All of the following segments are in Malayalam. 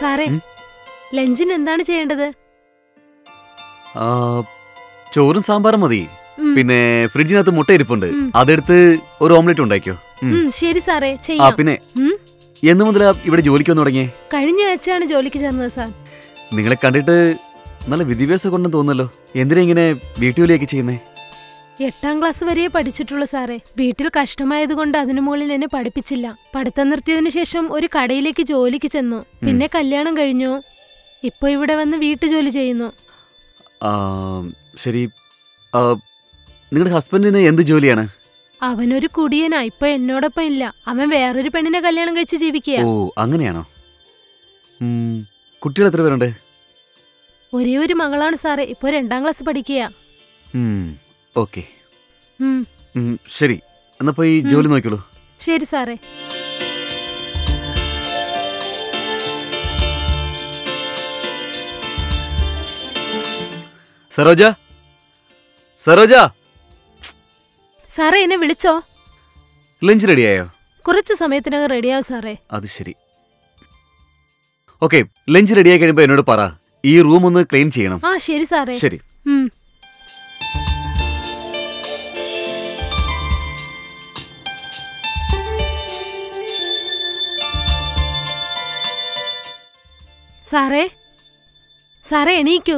സാറേ ഉം? ലഞ്ചിന് എന്താണ് ചെയ്യേണ്ടത് ആ, ചോറും സാമ്പാറും മതി ഉം, പിന്നെ ഫ്രിഡ്ജിനകത്ത് മുട്ട ഇരിപ്പുണ്ട് ഉം. അതെടുത്ത് ഒരു ഓംലെറ്റ് ഉണ്ടാക്കിയോ ഉം. ഉം, ശരി സാറേ ആ ചെയ്യാം പിന്നെ ഉം, എന്ന് മുതലാ ഇവിടെ ജോലിക്ക് വന്നു തുടങ്ങിയേ കഴിഞ്ഞ ആഴ്ചയാണ് ജോലിക്ക് ചേർന്നത് സാർ നിങ്ങളെ കണ്ടിട്ട് നല്ല വിദ്യാഭ്യാസം കൊണ്ടെന്ന് തോന്നുന്നല്ലോ എന്തിനാ ഇങ്ങനെ വീട്ടുജോലിയൊക്കെ ചെയ്യുന്നേ എട്ടാം ക്ലാസ് വരെയേ പഠിച്ചിട്ടുള്ളൂ സാറേ വീട്ടിൽ കഷ്ടമായതുകൊണ്ട് അതിനു മുകളിൽ എന്നെ പഠിപ്പിച്ചില്ല പഠിത്തം നിർത്തിയതിനു ശേഷം ഒരു കടയിലേക്ക് ജോലിക്ക് ചെന്നു പിന്നെ കല്യാണം കഴിഞ്ഞു ഇപ്പൊ ഇവിടെ വന്ന് വീട്ടുജോലി ചെയ്യുന്നു ആ, ശരി ആ, നിങ്ങളുടെ ഹസ്ബൻഡിന് എന്ത് ജോലിയാണ് അവനൊരു കുടിയനാ ഇപ്പൊ എന്നോടൊപ്പം ഇല്ല അവൻ വേറൊരു പെണ്ണിനെ കല്യാണം കഴിച്ച് ജീവിക്കുക ഓ അങ്ങനെയാണോ ഉം, കുട്ടികൾ എത്ര പേരുണ്ട് ഒരേ ഒരു മകളാണ് സാറേ ഇപ്പൊ രണ്ടാം ക്ലാസ് പഠിക്കുക ഓക്കെ ഉം, ശരി എന്നാ പോയി ജോലി നോക്കിയോളൂ ശരി സാറേ സരോജ സരോജ സാറേ എന്നെ വിളിച്ചോ ലഞ്ച് റെഡിയായോ കുറച്ച് സമയത്തിനകം റെഡിയാവും സാറേ അത് ശരി ഓക്കെ ലഞ്ച് റെഡിയായി കഴിയുമ്പോൾ എന്നോട് പറ ഈ റൂം ഒന്ന് ക്ലീൻ ചെയ്യണം ആ ശരി സാറേ ശരി ഉം. സാറേ സാറേ എണീക്കൂ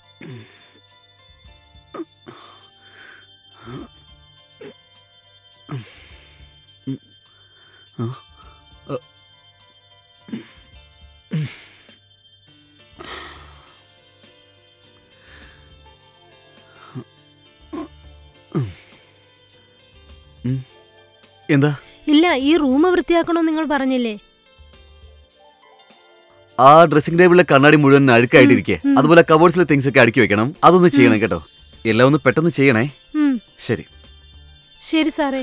എന്താ ഇല്ല ഈ റൂം വൃത്തിയാക്കണമെന്ന് നിങ്ങൾ പറഞ്ഞില്ലേ ആ ഡ്രസ്സിംഗ് ടേബിളിലെ കണ്ണാടി മുഴുവൻ അഴുക്കായിട്ടിരിക്കെ ഉം. അതുപോലെ കബോർഡ്സിലെ തിങ്സ് ഒക്കെ അടുക്കി വെക്കണം അതൊന്ന് ചെയ്യണം കേട്ടോ എല്ലാം ഒന്ന് പെട്ടെന്ന് ചെയ്യണേ ഉം, ശരി ശരി സാറേ